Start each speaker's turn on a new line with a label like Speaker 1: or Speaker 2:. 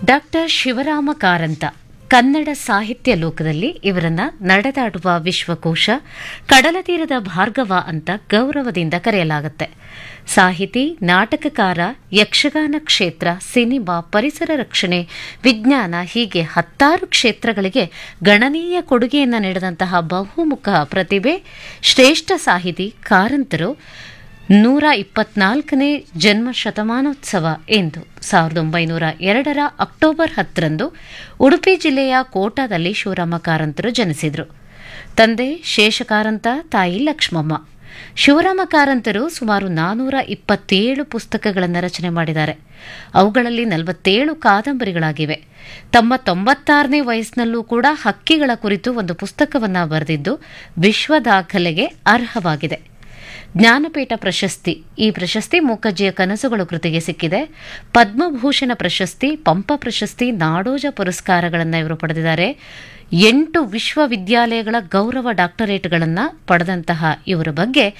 Speaker 1: doctor Shivarama Karanth Kannada ಸಾಹಿತ್ಯ ಲೋಕದಲ್ಲಿ ಇವರನ್ನ ನಡೆದಾಡುವ ವಿಶ್ವಕೋಶ ಕಡಲತೀರದ ಭಾರ್ಗವ ಅಂತ ಗೌರವದಿಂದ ಕರೆಯಲಾಗುತ್ತೆ ಸಾಹಿತಿ ನಾಟಕಕಾರ ಯಕ್ಷಗಾನ ಕ್ಷೇತ್ರ ಸಿನಿಮಾ ಪರಿಸರ ರಕ್ಷಣೆ ವಿಜ್ಞಾನ ಹೀಗೆ ಹತ್ತಾರು ಕ್ಷೇತ್ರಗಳಿಗೆ ಗಣನೀಯ ಕೊಡುಗೆಯನ್ನು ನೀಡಿದಂತಹ ಬಹುಮುಖ ಪ್ರತಿಭೆ ಶ್ರೇಷ್ಠ ಸಾಹಿತಿ ಕಾರಂತರು ನೂರ ಇಪ್ಪತ್ನಾಲ್ಕನೇ ಜನ್ಮ ಶತಮಾನೋತ್ಸವ ಎಂದು ಸಾವಿರದ ಒಂಬೈನೂರ ಎರಡರ ಅಕ್ಟೋಬರ್ ಹತ್ತರಂದು ಉಡುಪಿ ಜಿಲ್ಲೆಯ ಕೋಟಾದಲ್ಲಿ ಶಿವರಾಮ ಕಾರಂತರು ಜನಿಸಿದರು ತಂದೆ ಶೇಷಕಾರಂತ ತಾಯಿ ಲಕ್ಷ್ಮಮ್ಮ ಶಿವರಾಮ ಕಾರಂತರು ಸುಮಾರು ನಾನೂರ ಇಪ್ಪತ್ತೇಳು ಪುಸ್ತಕಗಳನ್ನು ರಚನೆ ಮಾಡಿದ್ದಾರೆ ಅವುಗಳಲ್ಲಿ ನಲವತ್ತೇಳು ಕಾದಂಬರಿಗಳಾಗಿವೆ ತಮ್ಮ ತೊಂಬತ್ತಾರನೇ ವಯಸ್ಸಿನಲ್ಲೂ ಕೂಡ ಹಕ್ಕಿಗಳ ಕುರಿತು ಒಂದು ಪುಸ್ತಕವನ್ನು ಬರೆದಿದ್ದು ವಿಶ್ವ ದಾಖಲೆಗೆ ಅರ್ಹವಾಗಿದೆ ಜ್ಞಾನಪೀಠ ಪ್ರಶಸ್ತಿ ಈ ಪ್ರಶಸ್ತಿ ಮೂಕಜ್ಜಿಯ ಕನಸುಗಳು ಕೃತಿಗೆ ಸಿಕ್ಕಿದೆ ಪದ್ಮಭೂಷಣ ಪ್ರಶಸ್ತಿ ಪಂಪ ಪ್ರಶಸ್ತಿ ನಾಡೋಜ ಪುರಸ್ಕಾರಗಳನ್ನು ಇವರು ಪಡೆದಿದ್ದಾರೆ ಎಂಟು ವಿಶ್ವವಿದ್ಯಾಲಯಗಳ ಗೌರವ ಡಾಕ್ಟರೇಟ್ಗಳನ್ನು ಪಡೆದಂತಹ ಇವರ ಬಗ್ಗೆ